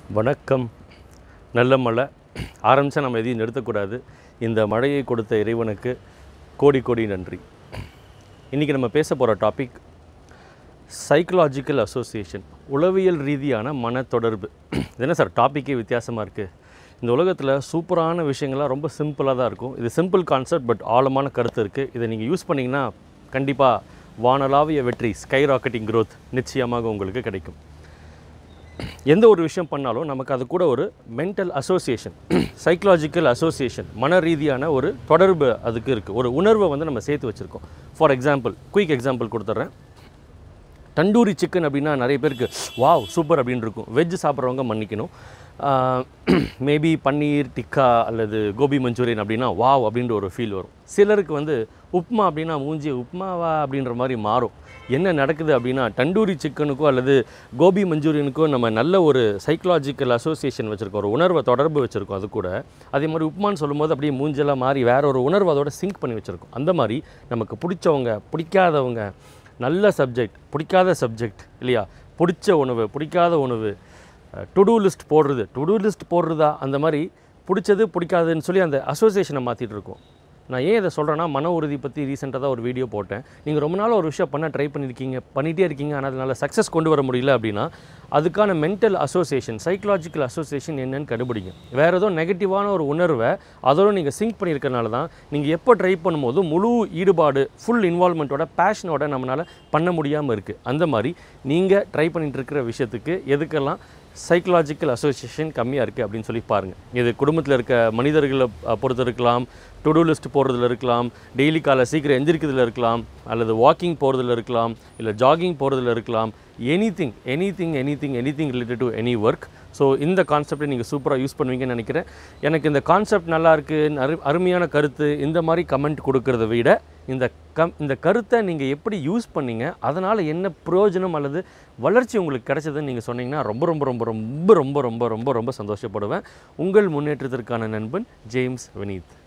வணக்கம் நல்ல மழை ஆரம்பித்தா நம்ம எதையும் நிறுத்தக்கூடாது இந்த மழையை கொடுத்த இறைவனுக்கு கோடி கோடி நன்றி இன்றைக்கி நம்ம பேச போகிற டாபிக் சைக்கலாஜிக்கல் அசோசியேஷன் உளவியல் ரீதியான மன தொடர்பு இது என்ன சார் டாப்பிக்கே வித்தியாசமாக இருக்குது இந்த உலகத்தில் சூப்பரான விஷயங்கள்லாம் ரொம்ப சிம்பிளாக தான் இருக்கும் இது சிம்பிள் கான்செப்ட் பட் ஆழமான கருத்து இருக்குது இதை நீங்கள் யூஸ் பண்ணிங்கன்னா கண்டிப்பாக வானளாவிய வெற்றி ஸ்கை ராக்கெட்டிங் growth நிச்சயமாக உங்களுக்கு கிடைக்கும் எந்த ஒரு விஷயம் பண்ணாலும் நமக்கு அது கூட ஒரு மென்டல் அசோசியேஷன் சைக்கலாஜிக்கல் அசோசியேஷன் மன ரீதியான ஒரு தொடர்பு அதுக்கு இருக்குது ஒரு உணர்வை வந்து நம்ம சேர்த்து வச்சுருக்கோம் ஃபார் எக்ஸாம்பிள் குயிக் எக்ஸாம்பிள் கொடுத்துட்றேன் தண்டூரி சிக்கன் அப்படின்னா நிறைய பேருக்கு வாவ் சூப்பர் அப்படின்னு இருக்கும் வெஜ் சாப்பிட்றவங்க மன்னிக்கணும் மேபி பன்னீர் டிக்கா அல்லது கோபி மஞ்சூரியன் அப்படின்னா வாவ் அப்படின்ற ஒரு ஃபீல் வரும் சிலருக்கு வந்து உப்மா அப்படின்னா மூஞ்சி உப்மாவா அப்படின்ற மாதிரி மாறும் என்ன நடக்குது அப்படின்னா தண்டூரி சிக்கனுக்கோ அல்லது கோபி மஞ்சூரியனுக்கோ நம்ம நல்ல ஒரு சைக்கலாஜிக்கல் அசோசியேஷன் வச்சுருக்கோம் ஒரு உணர்வை தொடர்பு வச்சுருக்கோம் அது கூட அதே மாதிரி உப்மான்னு சொல்லும்போது அப்படியே மூஞ்செல்லாம் மாறி வேற ஒரு உணர்வு அதோட சிங்க் பண்ணி வச்சுருக்கோம் அந்த மாதிரி நமக்கு பிடிச்சவங்க பிடிக்காதவங்க நல்ல சப்ஜெக்ட் பிடிக்காத சப்ஜெக்ட் இல்லையா பிடிச்ச உணவு பிடிக்காத உணவு டு டூ லிஸ்ட் போடுறது டு டூ லிஸ்ட் போடுறதா அந்த மாதிரி பிடிச்சது பிடிக்காதுன்னு சொல்லி அந்த அசோசியேஷனை மாற்றிட்டு இருக்கோம் நான் ஏன் இதை சொல்கிறேன்னா மன உறுதி பற்றி ரீசெண்டாக தான் ஒரு வீடியோ போட்டேன் நீங்கள் ரொம்ப நாள் ஒரு விஷயம் பண்ண ட்ரை பண்ணியிருக்கீங்க பண்ணிகிட்டே இருக்கீங்க ஆனால் அதனால் சக்ஸஸ் கொண்டு வர முடியல அப்படின்னா அதுக்கான மென்டல் அசோசியேஷன் சைக்கலாஜிக்கல் அசோசியேஷன் என்னன்னு கண்டுபிடிங்க வேறு ஏதோ நெகட்டிவான ஒரு உணர்வை அதோட நீங்கள் சிங்க் பண்ணியிருக்கனால தான் நீங்கள் எப்போ ட்ரை பண்ணும்போது முழு ஈடுபாடு ஃபுல் இன்வால்மெண்ட்டோட பேஷனோட நம்மளால் பண்ண முடியாமல் இருக்குது அந்த மாதிரி நீங்கள் ட்ரை பண்ணிட்டு இருக்கிற விஷயத்துக்கு எதுக்கெல்லாம் சைக்கலாஜிக்கல் அசோசியேஷன் கம்மியாக இருக்குது அப்படின்னு சொல்லி பாருங்கள் இது குடும்பத்தில் இருக்க மனிதர்களை அஹ், பொறுத்து இருக்கலாம் டு டூ லிஸ்ட் போடுறதுல இருக்கலாம் டெய்லி காலை சீக்கிரம் எந்திரிக்கிறதுல இருக்கலாம் அல்லது வாக்கிங் போகிறதுல இருக்கலாம் இல்லை ஜாகிங் போகிறதுல இருக்கலாம் anything anything anything anything related to any work so இந்த கான்செப்டை நீங்கள் சூப்பராக யூஸ் பண்ணுவீங்கன்னு நினைக்கிறேன் எனக்கு இந்த கான்செப்ட் நல்லா இருக்கு அரு அருமையான கருத்து இந்த மாதிரி கமெண்ட் கொடுக்கறத விட இந்த கம் இந்த கருத்தை நீங்கள் எப்படி யூஸ் பண்ணீங்க அதனால் என்ன பிரயோஜனம் அல்லது வளர்ச்சி உங்களுக்கு கிடைச்சதுன்னு நீங்கள் சொன்னீங்கன்னா ரொம்ப ரொம்ப ரொம்ப ரொம்ப ரொம்ப ரொம்ப ரொம்ப ரொம்ப சந்தோஷப்படுவேன் உங்கள் முன்னேற்றத்திற்கான நண்பன் ஜேம்ஸ் வினீத்